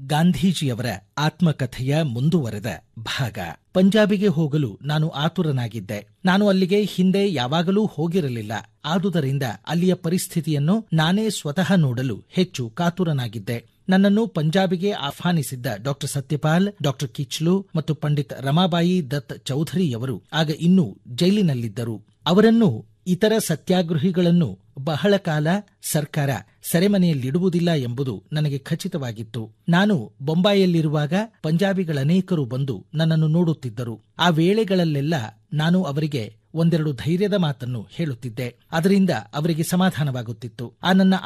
ಗಾಂಧೀಜಿಯವರ ಆತ್ಮಕಥೆಯ ಮುಂದುವರೆದ ಭಾಗ ಪಂಜಾಬಿಗೆ ಹೋಗಲು ನಾನು ಆತುರನಾಗಿದ್ದೆ ನಾನು ಅಲ್ಲಿಗೆ ಹಿಂದೆ ಯಾವಾಗಲೂ ಹೋಗಿರಲಿಲ್ಲ ಆದುದರಿಂದ ಅಲ್ಲಿಯ ಪರಿಸ್ಥಿತಿಯನ್ನು ನಾನೇ ಸ್ವತಃ ನೋಡಲು ಹೆಚ್ಚು ಕಾತುರನಾಗಿದ್ದೆ ನನ್ನನ್ನು ಪಂಜಾಬಿಗೆ ಆಹ್ವಾನಿಸಿದ್ದ ಡಾಕ್ಟರ್ ಸತ್ಯಪಾಲ್ ಡಾಕ್ಟರ್ ಕಿಚ್ಲು ಮತ್ತು ಪಂಡಿತ್ ರಮಾಬಾಯಿ ದತ್ ಚೌಧರಿಯವರು ಆಗ ಇನ್ನೂ ಜೈಲಿನಲ್ಲಿದ್ದರು ಅವರನ್ನು ಇತರ ಸತ್ಯಾಗ್ರಹಿಗಳನ್ನು ಬಹಳ ಕಾಲ ಸರ್ಕಾರ ಸೆರೆಮನೆಯಲ್ಲಿಡುವುದಿಲ್ಲ ಎಂಬುದು ನನಗೆ ಖಚಿತವಾಗಿತ್ತು ನಾನು ಬೊಂಬಾಯಿಯಲ್ಲಿರುವಾಗ ಪಂಜಾಬಿಗಳನೇಕರು ಬಂದು ನನ್ನನ್ನು ನೋಡುತ್ತಿದ್ದರು ಆ ವೇಳೆಗಳಲ್ಲೆಲ್ಲ ನಾನು ಅವರಿಗೆ ಒಂದೆರಡು ಧೈರ್ಯದ ಮಾತನ್ನು ಹೇಳುತ್ತಿದ್ದೆ ಅದರಿಂದ ಅವರಿಗೆ ಸಮಾಧಾನವಾಗುತ್ತಿತ್ತು ಆ ನನ್ನ